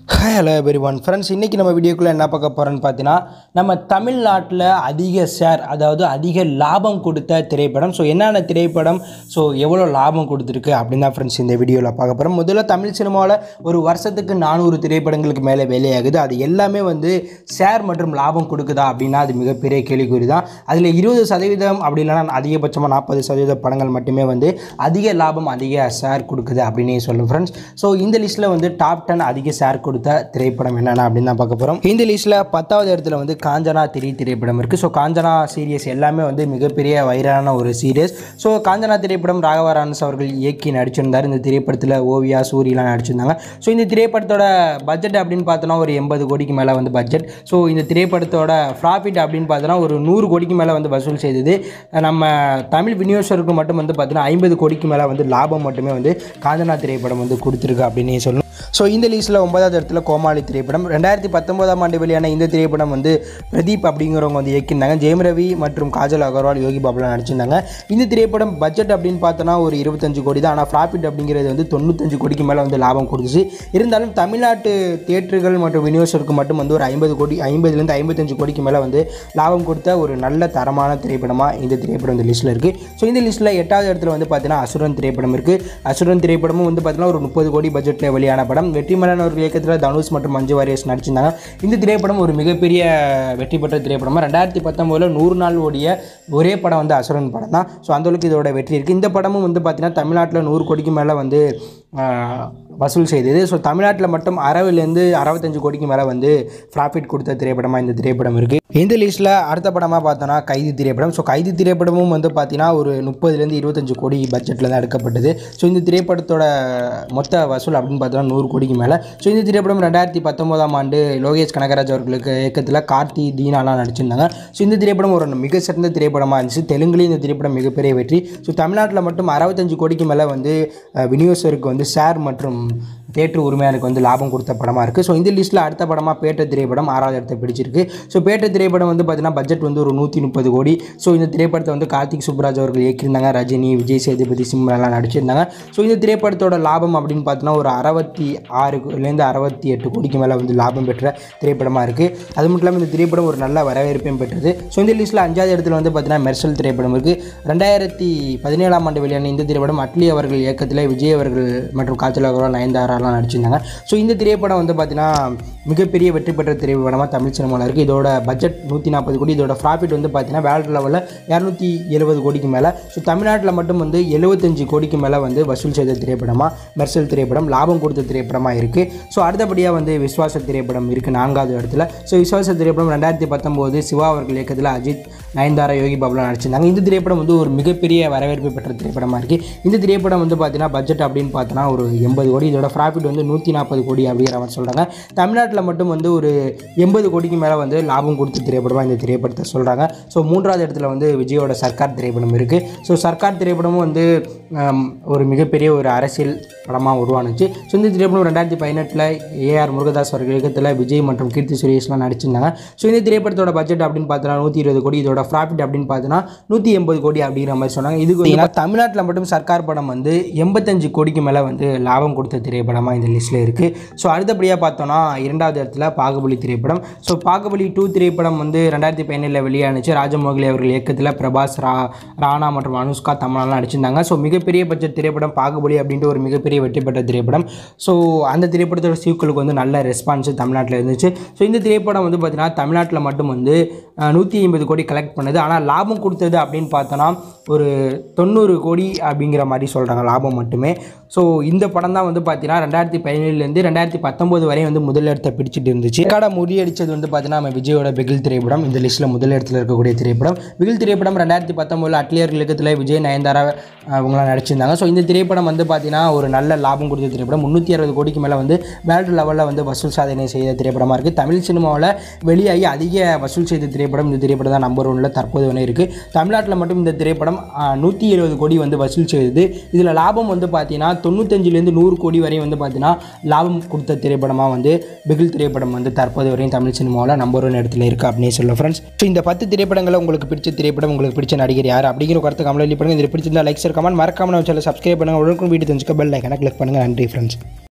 hi hello everyone friends இன்றைக்கி நம்ம வீடியோக்குள்ளே என்ன பார்க்க போகிறோன்னு பார்த்தீங்கன்னா நம்ம தமிழ்நாட்டில் அதிக ஷேர் அதாவது அதிக லாபம் கொடுத்த திரைப்படம் ஸோ என்னென்ன திரைப்படம் ஸோ எவ்வளோ லாபம் கொடுத்துருக்கு அப்படின்னு தான் ஃப்ரெண்ட்ஸ் இந்த வீடியோவில் பார்க்க போகிறோம் முதல்ல தமிழ் சினிமாவில் ஒரு வருஷத்துக்கு நானூறு திரைப்படங்களுக்கு மேலே வேலையாகுது அது எல்லாமே வந்து ஷேர் மற்றும் லாபம் கொடுக்குதா அப்படின்னா அது மிகப்பெரிய கேள்விக்குறி தான் அதில் இருபது சதவீதம் அப்படி இல்லைன்னா அதிகபட்சமாக நாற்பது சதவீத படங்கள் மட்டுமே வந்து அதிக லாபம் அதிக ஷேர் கொடுக்குது அப்படின்னே சொல்லும் ஃப்ரெண்ட்ஸ் ஸோ இந்த லிஸ்ட்டில் வந்து டாப் டென் அதிக ஷேர் கொடுத்த திரைப்படம் என்னென்ன அப்படின்னு தான் பார்க்க போகிறோம் இந்த லிஸ்ட்டில் பத்தாவது இடத்துல வந்து காஞ்சனா திரி திரைப்படம் இருக்குது ஸோ காஞ்சனா சீரியஸ் எல்லாமே வந்து மிகப்பெரிய வைரலான ஒரு சீரியஸ் ஸோ காஞ்சனா திரைப்படம் ராகவரான்ஸ் அவர்கள் இயக்கி நடிச்சிருந்தார் இந்த திரைப்படத்தில் ஓவியா சூரியலாம் நடிச்சிருந்தாங்க ஸோ இந்த திரைப்படத்தோட பட்ஜெட் அப்படின்னு பார்த்தோன்னா ஒரு எண்பது கோடிக்கு மேலே வந்து பட்ஜெட் ஸோ இந்த திரைப்படத்தோட ப்ராஃபிட் அப்படின்னு பார்த்தோன்னா ஒரு நூறு கோடிக்கு மேலே வந்து வசூல் செய்தது நம்ம தமிழ் விநியோகருக்கு மட்டும் வந்து பார்த்தீங்கன்னா ஐம்பது கோடிக்கு மேலே வந்து லாபம் மட்டுமே வந்து காஞ்சனா திரைப்படம் வந்து கொடுத்துருக்கு அப்படின்னே சொல்லணும் ஸோ இந்த லிஸ்ட்டில் ஒன்பதாவது இடத்துல கோமாளி திரைப்படம் ரெண்டாயிரத்தி பத்தொன்பதாம் ஆண்டு வெளியான இந்த திரைப்படம் வந்து பிரதீப் அப்படிங்கிறவங்க வந்து இயக்கியிருந்தாங்க ஜெயம் ரவி மற்றும் காஜல் அகர்வால் யோகி பாபுலாம் நடிச்சிருந்தாங்க இந்த திரைப்படம் பட்ஜெட் அப்படின்னு பார்த்தோன்னா ஒரு இருபத்தஞ்சு கோடி தான் ஆனால் ப்ராஃபிட் அப்படிங்கிறது வந்து தொண்ணூத்தஞ்சு கோடிக்கு மேலே வந்து லாபம் கொடுத்துச்சு இருந்தாலும் தமிழ்நாட்டு தியேட்டர்கள் மற்றும் விநியோகருக்கு மட்டும் வந்து ஒரு ஐம்பது கோடி ஐம்பதுலேருந்து ஐம்பத்தஞ்சு கோடிக்கு மேலே வந்து லாபம் கொடுத்த ஒரு நல்ல தரமான திரைப்படமாக இந்த திரைப்படம் இந்த லிஸ்ட்டில் இருக்குது ஸோ இந்த லிஸ்ட்டில் எட்டாவது இடத்துல வந்து பார்த்தீங்கன்னா அசுரன் திரைப்படம் இருக்குது அசுரன் திரைப்படமும் வந்து பார்த்தீங்கன்னா ஒரு முப்பது கோடி பட்ஜெட்டில் வெளியான படம் வெற்றிமலன் அவர்கள் இயக்கத்தில் தனுஷ் மற்றும் மஞ்சு வாரியர்ஸ் நடிச்சிருந்தாங்க இந்த திரைப்படம் ஒரு மிகப்பெரிய வெற்றி பெற்ற திரைப்படமாக ரெண்டாயிரத்தி பத்தொம்போதில் நூறு நாள் ஓடிய ஒரே படம் வந்து அசுரன் படம் தான் ஸோ அந்தளவுக்கு இதோட வெற்றி இருக்குது இந்த படமும் வந்து பார்த்தீங்கன்னா தமிழ்நாட்டில் நூறு கோடிக்கு மேலே வந்து ஆஹ், வசூல் செய்தது ஸோ தமிழ்நாட்டில் மட்டும் அறுபதுலேருந்து அறுபத்தஞ்சு கோடிக்கு மேலே வந்து ப்ராஃபிட் கொடுத்த திரைப்படமாக இந்த திரைப்படம் இருக்குது இந்த லிஸ்ட்டில் அடுத்த படமாக பார்த்தோன்னா கைதி திரைப்படம் ஸோ கைதி திரைப்படமும் வந்து பார்த்தீங்கன்னா ஒரு முப்பதுலேருந்து இருபத்தஞ்சு கோடி பட்ஜெட்டில் தான் எடுக்கப்பட்டது ஸோ இந்த திரைப்படத்தோட மொத்த வசூல் அப்படின்னு பார்த்தோன்னா நூறு கோடிக்கு மேலே ஸோ இந்த திரைப்படம் ரெண்டாயிரத்தி பத்தொம்போதாம் ஆண்டு லோகேஷ் கனகராஜ் அவர்களுக்கு இயக்கத்தில் கார்த்தி தீனாலாம் நடிச்சிருந்தாங்க ஸோ இந்த திரைப்படம் ஒரு மிக சிறந்த திரைப்படமாக இருந்துச்சு தெலுங்குலேயும் இந்த திரைப்படம் மிகப்பெரிய வெற்றி ஸோ தமிழ்நாட்டில் மட்டும் அறுபத்தஞ்சு கோடிக்கு மேலே வந்து அஹ், விநியோகஸ்தருக்கு வந்து ஷேர் மற்றும் தேட்டர் உரிமையாளருக்கு வந்து லாபம் கொடுத்த படமாக இருக்குது ஸோ இந்த லிஸ்ட்டில் அடுத்த படமாக பேட்ட திரைப்படம் ஆறாவது இடத்தை பிடிச்சிருக்கு ஸோ பேட்ட திரைப்படம் வந்து பார்த்தீங்கன்னா பட்ஜெட் வந்து ஒரு நூற்றி முப்பது கோடி ஸோ இந்த திரைப்படத்தை வந்து கார்த்திக் சுப்ராஜ் அவர்கள் இயக்கியிருந்தாங்க ரஜினி விஜய் சேதுபதி சிம்ரன்லாம் நடிச்சிருந்தாங்க ஸோ இந்த திரைப்படத்தோட லாபம் அப்படின்னு பார்த்தோன்னா ஒரு அறுபத்தி ஆறுலேருந்து அறுபத்தி எட்டு கோடிக்கு மேலே வந்து லாபம் பெற்ற திரைப்படமாக இருக்குது அது மட்டும் இல்லாமல் இந்த திரைப்படம் ஒரு நல்ல வரவேற்பையும் பெற்றது ஸோ இந்த லிஸ்ட்டில் அஞ்சாவது இடத்துல வந்து பார்த்தீங்கன்னா மெர்சல் திரைப்படம் இருக்குது ரெண்டாயிரத்தி பதினேழாம் ஆண்டு வெளியான இந்த திரைப்படம் அட்லி அவர்கள் இயக்கத்தில் விஜய் அவர்கள் மற்றும் காய்ச்சல் அவர்கள் நயன்தாராலாம் நடிச்சிருந்தாங்க ஸோ இந்த திரைப்படம் வந்து பார்த்தீங்கன்னா மிகப்பெரிய வெற்றி பெற்ற திரைப்படமாக தமிழ் சினிமாவில் இருக்குது இதோட பட்ஜெட் நூற்றி நாற்பது கோடி இதோட ப்ராஃபிட் வந்து பார்த்தீங்கன்னா வேர்ல்டு லெவலில் இரநூத்தி எழுபது கோடிக்கு மேலே ஸோ தமிழ்நாட்டில் மட்டும் வந்து எழுபத்தஞ்சு கோடிக்கு மேலே வந்து வசூல் செய்த திரைப்படமாக மெர்சல் திரைப்படம் லாபம் கொடுத்த திரைப்படமாக இருக்குது ஸோ அடுத்தபடியாக வந்து விஸ்வாச திரைப்படம் இருக்குது நான்காவது இடத்துல ஸோ விஸ்வாச திரைப்படம் ரெண்டாயிரத்தி பத்தொம்போது சிவா அவர்கள் இயக்கத்தில் அஜித் நயன்தாரா யோகி பாபுலாம் நடிச்சிருந்தாங்க இந்த திரைப்படம் வந்து ஒரு மிகப்பெரிய வரவேற்பு பெற்ற திரைப்படமாக இருக்குது இந்த திரைப்படம் வந்து பார்த்தீங்கன்னா பட்ஜெட் அப்படின்னு பார்த்தோன்னா ஒரு எண்பது கோடி இதோட ப்ராஃபிட் வந்து நூற்றி நாற்பது கோடி அப்படிங்கிற மாதிரி சொல்கிறாங்க தமிழ்நாட்டில் மட்டும் வந்து ஒரு எண்பது கோடிக்கு மேலே வந்து லாபம் கொடுத்த திரைப்படமாக இந்த திரைப்படத்தை சொல்கிறாங்க ஸோ மூன்றாவது இடத்துல வந்து விஜயோட சர்க்கார் திரைப்படம் இருக்குது ஸோ சர்க்கார் திரைப்படமும் வந்து ஆம், ஒரு மிகப்பெரிய ஒரு அரசியல் படமாக உருவானுச்சு ஸோ இந்த திரைப்படம் ரெண்டாயிரத்தி பதினெட்டில் ஏஆர் முருகதாஸ் அவர்கள் இயக்கத்தில் விஜய் மற்றும் கீர்த்தி சுரேஷ்லாம் நடிச்சிருந்தாங்க ஸோ இந்த திரைப்படத்தோட பட்ஜெட் அப்படின்னு பார்த்தோன்னா நூற்றி இருபது கோடி இதோட ப்ராஃபிட் அப்படின்னு பார்த்தோன்னா நூற்றி எண்பது கோடி அப்படிங்கிற மாதிரி சொன்னாங்க இதுக்கு வந்து தமிழ்நாட்டில் மட்டும் சர்க்கார் படம் வந்து எண்பத்தஞ்சு கோடிக்கு மேலே வந்து லாபம் கொடுத்த திரைப்படமாக இந்த லிஸ்ட்டில் இருக்குது ஸோ அடுத்தபடியாக பார்த்தோன்னா இரண்டாவது இடத்துல பாகுபலி திரைப்படம் ஸோ பாகுபலி டூ திரைப்படம் வந்து ரெண்டாயிரத்தி பதினேழில் வெளியானுச்சு ராஜமௌகலி அவர்கள் இயக்கத்தில் பிரபாஸ் ரா ராணா மற்றும் அனுஷ்கா தமனாலாம் நடிச்சிருந்தாங்க ஸோ மிகப்பெரிய பட்ஜெட் திரைப்படம் பாகுபலி அப்படின்ட்டு ஒரு மிகப்பெரிய வெற்றி பெற்ற திரைப்படம் ஸோ அந்த திரைப்படத்தோட சீக்குலுக்கு வந்து நல்ல ரெஸ்பான்ஸ் தமிழ்நாட்டில் இருந்துச்சு ஸோ இந்த திரைப்படம் வந்து பார்த்திங்கன்னா தமிழ்நாட்டில் மட்டும் வந்து நூற்றி ஐம்பது கோடி கலெக்ட் பண்ணுது ஆனால் லாபம் கொடுத்தது அப்படின்னு பார்த்தோன்னா ஒரு தொண்ணூறு கோடி அப்படிங்கிற மாதிரி சொல்கிறாங்க லாபம் மட்டுமே ஸோ இந்த படம் தான் வந்து பார்த்தீங்கன்னா ரெண்டாயிரத்தி பதினேழுலேருந்து ரெண்டாயிரத்தி பத்தொம்போது வரை வந்து முதல் இடத்தை பிடிச்சிட்டு இருந்துச்சு கடை முறியடிச்சது வந்து பார்த்தீங்கன்னா நம்ம விஜயோட பிகில் திரைப்படம் இந்த லிஸ்ட்டில் முதல் இடத்துல இருக்கக்கூடிய திரைப்படம் பிகில் திரைப்படம் ரெண்டாயிரத்தி பத்தொம்போதில் அட்லியர் இலக்கத்தில் விஜய் நயன்தாரா அவங்களாம் நடிச்சிருந்தாங்க ஸோ இந்த திரைப்படம் வந்து பார்த்தீங்கன்னா ஒரு நல்ல லாபம் கொடுத்த திரைப்படம் முந்நூற்றி அறுபது கோடிக்கு மேலே வந்து வேர்ல்டு லெவலில் வந்து வசூல் சாதனை செய்த திரைப்படமாக இருக்குது தமிழ் சினிமாவில் வெளியாகி அதிக வசூல் செய்த திரைப்படம் இந்த திரைப்படம் தான் நம்பர் ஒன்றில் தற்போது வரை இருக்குது தமிழ்நாட்டில் மட்டும் இந்த திரைப்படம் நூற்றி எழுபது கோடி வந்து வசூல் செய்தது இதில் லாபம் வந்து பார்த்தீங்கன்னா தொண்ணூத்தஞ்சுலேருந்து நூறு கோடி வரை வந்து பார்த்தீங்கன்னா லாபம் கொடுத்த திரைப்படமாக வந்து பிகில் திரைப்படம் வந்து தற்போது வரையும் தமிழ் சினிமாவில் நம்பர் ஒன் இடத்துல இருக்குது அப்படின்னு சொல்ல ஃப்ரெண்ட்ஸ் ஸோ இந்த பத்து திரைப்படங்களை உங்களுக்கு பிடிச்ச திரைப்படம் உங்களுக்கு பிடிச்ச நடிகர் யார் அப்படிங்கிற கருத்து கமெண்ட் பண்ணுங்கள் இதில் பிடிச்சிருந்தா லைக்ஸ் கமெண்ட் மறக்காம நம்ம சேனல் சப்ஸ்கிரைப் பண்ணுங்கள் உடனுக்குடன் வீட்டு தெரிஞ்சுக்க பெல் ஐக்கனை கிளிக் பண்ணுங்கள் நன்றி ஃப்ரெண்ட்ஸ்